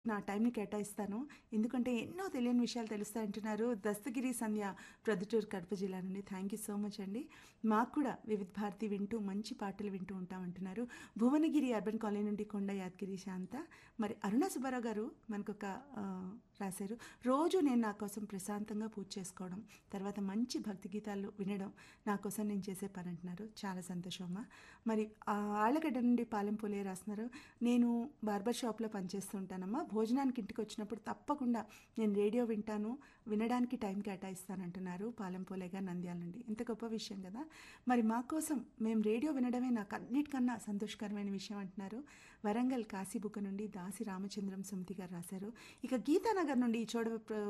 నా టైంని కేటాయిస్తాను ఎందుకంటే ఎన్నో తెలియని విషయాలు తెలుస్తాయంటున్నారు దస్తగిరి సంధ్య ప్రొద్దుటూరు కడప జిల్లా నుండి థ్యాంక్ యూ సో మచ్ అండి మాకు కూడా వివిధ భారతి వింటూ మంచి పాటలు వింటూ ఉంటామంటున్నారు భువనగిరి అర్బన్ కాలనీ నుండి కొండ యాదగిరి శాంత మరి అరుణ సుబ్బారావు గారు మనకొక ఆ, రాశారు రోజు నేను నా కోసం ప్రశాంతంగా పూజ చేసుకోవడం తర్వాత మంచి భక్తి గీతాలు వినడం నా కోసం నేను చేసే పని అంటున్నారు చాలా సంతోషం అమ్మా మరి ఆ ఆళ్ళగడ్డ నుండి పాలెం పోలే రాస్తున్నారు నేను బార్బర్ షాప్లో పనిచేస్తుంటానమ్మా భోజనానికి ఇంటికి వచ్చినప్పుడు తప్పకుండా నేను రేడియో వింటాను వినడానికి టైం కేటాయిస్తానంటున్నారు పాలెం పోలేగా నంద్యాల నుండి ఇంత గొప్ప విషయం కదా మరి మా కోసం మేము రేడియో వినడమే నాకు అన్నిటికన్నా సంతోషకరమైన విషయం అంటున్నారు వరంగల్ కాశీబుక్క నుండి దాసి రామచంద్రం సుమతి గారు రాశారు ఇక గీతానగర్ నుండి చోడ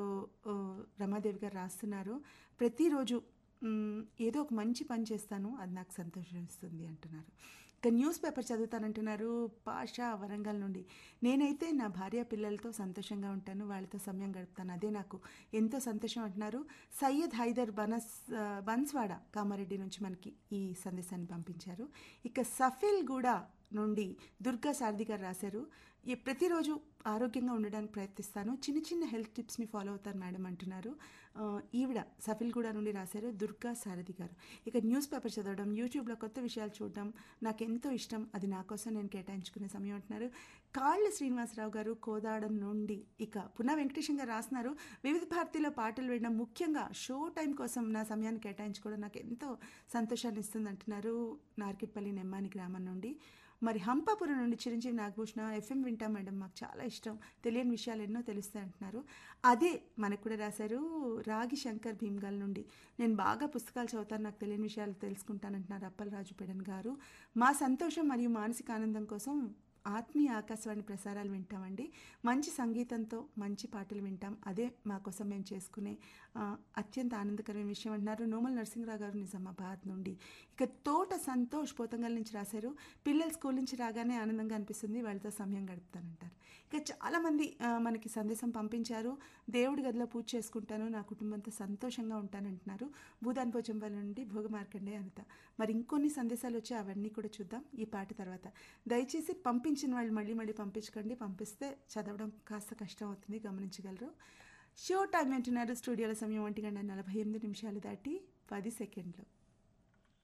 రమాదేవి గారు రాస్తున్నారు ప్రతిరోజు మ్, ఏదో ఒక మంచి పని చేస్తాను అది నాకు సంతోషం ఇస్తుంది అంటున్నారు ఇక న్యూస్ పేపర్ చదువుతానంటున్నారు పాషా వరంగల్ నుండి నేనైతే నా భార్య పిల్లలతో సంతోషంగా ఉంటాను వాళ్ళతో సమయం గడుపుతాను అదే నాకు ఎంతో సంతోషం అంటున్నారు సయ్యద్ హైదర్ బనస్ ఆ, బన్స్వాడ కామారెడ్డి నుంచి మనకి ఈ సందేశాన్ని పంపించారు ఇక సఫిల్ కూడా నుండి దుర్గా సారథి గారు రాశారు ఈ ప్రతిరోజు ఆరోగ్యంగా ఉండడానికి ప్రయత్నిస్తాను చిన్న చిన్న హెల్త్ టిప్స్ని ఫాలో అవుతాను మేడం అంటున్నారు ఆ, ఈవిడ సఫిల్గూడ నుండి రాశారు దుర్గా సారథి గారు ఇక న్యూస్ పేపర్ చదవడం యూట్యూబ్లో కొత్త విషయాలు చూడడం నాకు ఎంతో ఇష్టం అది నా కోసం నేను కేటాయించుకునే సమయం అంటున్నారు కాళ్ళ శ్రీనివాసరావు గారు కోదాడం నుండి ఇక పునా వెంకటేశం గారు రాస్తున్నారు వివిధ భారతిలో పాటలు వినడం ముఖ్యంగా షో టైం కోసం నా సమయాన్ని కేటాయించుకోవడం నాకు ఎంతో సంతోషాన్ని ఇస్తుంది అంటున్నారు నార్కెట్పల్లి నెమ్మాని గ్రామం నుండి మరి హంపాపురం నుండి చిరంజీవి నాగభూషణ ఎఫ్ఎం వింటాం మేడం మాకు చాలా ఇష్టం తెలియని విషయాలు ఎన్నో తెలుస్తాయి అంటున్నారు అదే మనకు కూడా రాశారు రాగి శంకర్ భీమ్గల్ నుండి నేను బాగా పుస్తకాలు చదువుతాను నాకు తెలియని విషయాలు తెలుసుకుంటానంటున్నారు అప్పలరాజు పెడన్ గారు మా సంతోషం మరియు మానసిక ఆనందం కోసం ఆత్మీయ ఆకాశవాణి ప్రసారాలు వింటామండి మంచి సంగీతంతో మంచి పాటలు వింటాం అదే మా కోసం మేము చేసుకునే ఆ, అత్యంత ఆనందకరమైన విషయం అంటున్నారు నోమల్ నరసింహరావు గారు నిజామాబాద్ నుండి ఇక తోట సంతోష్ పోతంగల్ నుంచి రాశారు పిల్లలు స్కూల్ నుంచి రాగానే ఆనందంగా అనిపిస్తుంది వాళ్ళతో సమయం గడుపుతానంటారు ఇక చాలామంది ఆ, మనకి సందేశం పంపించారు దేవుడి గదిలో పూజ చేసుకుంటాను నా కుటుంబంతో సంతోషంగా ఉంటానంటున్నారు భూదాన్ పోచంపల్లి నుండి భోగ మార్కండే అనిత మరి ఇంకొన్ని సందేశాలు వచ్చి అవన్నీ కూడా చూద్దాం ఈ పాట తర్వాత దయచేసి పంపించిన వాళ్ళు మళ్ళీ మళ్ళీ పంపించకండి పంపిస్తే చదవడం కాస్త కష్టం అవుతుంది గమనించగలరు షో టైం అంటున్నారు స్టూడియోల సమయం ఒంటి గంట నలభై ఎనిమిది నిమిషాలు దాటి పది సెకండ్లు